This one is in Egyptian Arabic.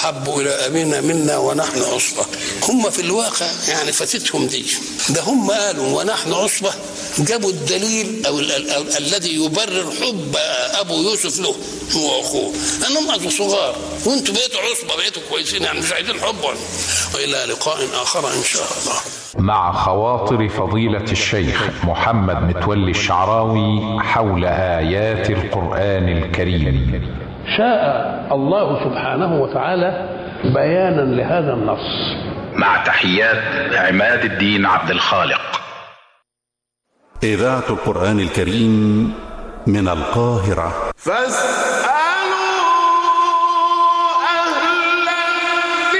أحب إلى أبينا منا ونحن عصبة هم في الواقع يعني فاتتهم دي ده هم قالوا ونحن عصبة جابوا الدليل أو ال- ال- ال- الذي يبرر حب أبو يوسف له هو وأخوه أنهم أنتوا صغار وأنتوا بقيتوا عصبة بقيتوا كويسين يعني مش عايزين حب وإلى لقاء آخر إن شاء الله مع خواطر فضيلة الشيخ محمد متولي الشعراوي حول آيات القرآن الكريم شاء الله سبحانه وتعالى بيانا لهذا النص مع تحيات عماد الدين عبد الخالق إذاعة القرآن الكريم من القاهرة فاستمعوا